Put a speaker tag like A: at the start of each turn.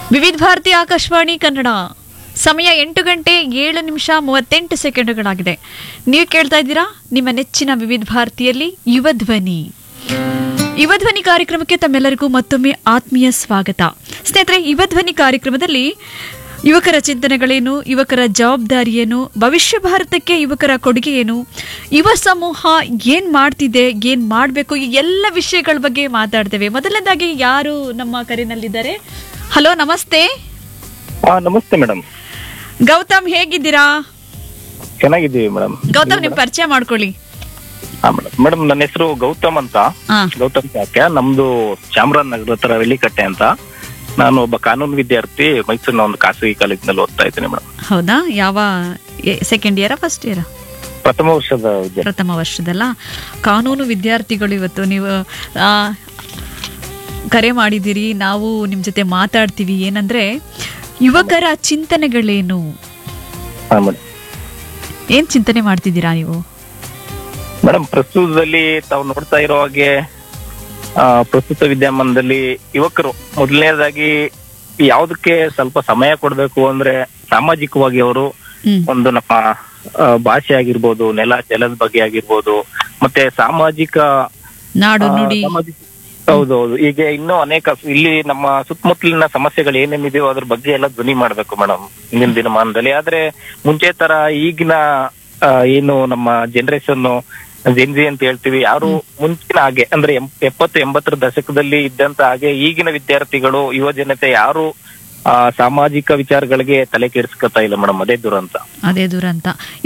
A: ವಿವಿಧ ಭಾರತಿ ಆಕಾಶವಾಣಿ ಕನ್ನಡ ಸಮಯ ಎಂಟು ಗಂಟೆ ಏಳು ನಿಮಿಷ ಮೂವತ್ತೆಂಟು ಸೆಕೆಂಡುಗಳಾಗಿದೆ ನೀವು ಕೇಳ್ತಾ ಇದ್ದೀರಾ ನಿಮ್ಮ ನೆಚ್ಚಿನ ವಿವಿಧ ಭಾರತಿಯಲ್ಲಿ ಯುವ ಧ್ವನಿ ಯುವ ಧ್ವನಿ ಕಾರ್ಯಕ್ರಮಕ್ಕೆ ತಮ್ಮೆಲ್ಲರಿಗೂ ಮತ್ತೊಮ್ಮೆ ಆತ್ಮೀಯ ಸ್ವಾಗತ ಸ್ನೇಹಿತರೆ ಯುವ ಧ್ವನಿ ಕಾರ್ಯಕ್ರಮದಲ್ಲಿ ಯುವಕರ ಚಿಂತನೆಗಳೇನು ಯುವಕರ ಜವಾಬ್ದಾರಿ ಏನು ಭವಿಷ್ಯ ಭಾರತಕ್ಕೆ ಯುವಕರ ಕೊಡುಗೆ ಏನು ಯುವ ಸಮೂಹ ಏನ್ ಮಾಡ್ತಿದೆ ಏನ್ ಮಾಡಬೇಕು ಈ ಎಲ್ಲ ವಿಷಯಗಳ ಬಗ್ಗೆ ಮಾತಾಡ್ತೇವೆ ಮೊದಲನೇದಾಗಿ ಯಾರು ನಮ್ಮ ಕರೆನಲ್ಲಿದ್ದಾರೆ ಹಲೋ ನಮಸ್ತೆ
B: ಹಾ ನಮಸ್ತೆ ಮೇಡಮ್
A: ಗೌತಮ್ ಹೇಗಿದ್ದೀರಾ
B: ಚೆನ್ನಾಗಿದ್ದೀವಿ ಮೇಡಮ್
A: ಗೌತಮ್ ನಿಮ್ ಪರಿಚಯ ಮಾಡ್ಕೊಳ್ಳಿ
B: ಹಾ ಮೇಡಮ್ ಮೇಡಮ್ ನನ್ನ ಹೆಸರು ಗೌತಮ್ ಅಂತ
A: ಹಾ
B: ಗೌತಮ್ ಸಾಕ್ಯ ನಮ್ದು ಚಾಮರಾಜನಗರ ಹತ್ರ ವೆಳ್ಳಿಕಟ್ಟೆ ಅಂತ ನಾನು ಒಬ್ಬ ಕಾನೂನು ವಿದ್ಯಾರ್ಥಿ ಮೈಸೂರಿನ ಒಂದು ಖಾಸಗಿ ಕಾಲೇಜಿನಲ್ಲಿ ಓದ್ತಾ ಇದ್ದೀನಿ ಮೇಡಮ್
A: ಹೌದಾ ಯಾವ ಸೆಕೆಂಡ್ ಇಯರಾ ಫಸ್ಟ್ ಇಯರಾ
B: ಪ್ರಥಮ ವರ್ಷದ ವಿದ್ಯಾರ್ಥಿ
A: ಪ್ರಥಮ ವರ್ಷದಲ್ಲ ಕಾನೂನು ವಿದ್ಯಾರ್ಥಿಗಳು ಇವತ್ತು ನೀವು ಆ, ಕರೆ ಮಾಡಿದ್ದೀರಿ ನಾವು ನಿಮ್ಮ ಜೊತೆ ಮಾತಾಡ್ತೀವಿ ಏನಂದ್ರೆ ಯುವಕರ ಚಿಂತನೆಗಳೇನು
B: ಹಾ ಮೇಡಮ್
A: ಏನ್ ಚಿಂತನೆ ಮಾಡ್ತಿದ್ದೀರಾ ನೀವು
B: ಮೇಡಮ್ ಪ್ರಸ್ತುತದಲ್ಲಿ ತಾವು ನೋಡ್ತಾ ಇರೋ ಹಾಗೆ ಆ, ಪ್ರಸ್ತುತ ವಿದ್ಯಮಾನದಲ್ಲಿ ಯುವಕರು ಮೊದಲನೇದಾಗಿ ಯಾವುದಕ್ಕೆ ಸ್ವಲ್ಪ ಸಮಯ ಕೊಡ್ಬೇಕು ಅಂದ್ರೆ ಸಾಮಾಜಿಕವಾಗಿ ಅವರು
A: ಹ್ಮ್
B: ಒಂದು ನಮ್ಮ ಆ, ಭಾಷೆ ಆಗಿರ್ಬೋದು ನೆಲ ಜಲದ ಬಗ್ಗೆ ಆಗಿರ್ಬೋದು ಮತ್ತೆ ಸಾಮಾಜಿಕ
A: ನಾಡು
B: ಆ,
A: ನುಡಿ
B: ಸಾಮಾಜಿಕ- ಹೌದೌದು ಈಗ ಇನ್ನೂ ಅನೇಕ ಇಲ್ಲಿ ನಮ್ಮ ಸುತ್ತಮುತ್ತಲಿನ ಸಮಸ್ಯೆಗಳು ಏನೇನಿದೆಯೋ ಅದ್ರ ಬಗ್ಗೆ ಎಲ್ಲ ಧ್ವನಿ ಮಾಡ್ಬೇಕು ಮೇಡಮ್ ಇಂದಿನ ದಿನಮಾನದಲ್ಲಿ ಆದ್ರೆ ಮುಂಚೆ ತರ ಈಗಿನ ಆ, ಏನು ನಮ್ಮ ಜನರೇಷನ್ ಜೆನ್ಜಿ ಅಂತ ಹೇಳ್ತೀವಿ ಯಾರು ಮುಂಚಿನ ಹಾಗೆ ಅಂದ್ರೆ ಎಂ- ಎಪ್ಪತ್ತು ಎಂಬತ್ತರ ದಶಕದಲ್ಲಿ ಇದ್ದಂತ ಹಾಗೆ ಈಗಿನ ವಿದ್ಯಾರ್ಥಿಗಳು ಯುವ ಜನತೆ ಯಾರು ಆ, ಸಾಮಾಜಿಕ ವಿಚಾರಗಳಿಗೆ ತಲೆ ಕೆಡಿಸ್ಕೊತಾ ಇಲ್ಲ ಮೇಡಮ್ ಅದೇ ದುರಂತ
A: ಅದೇ ದುರಂತ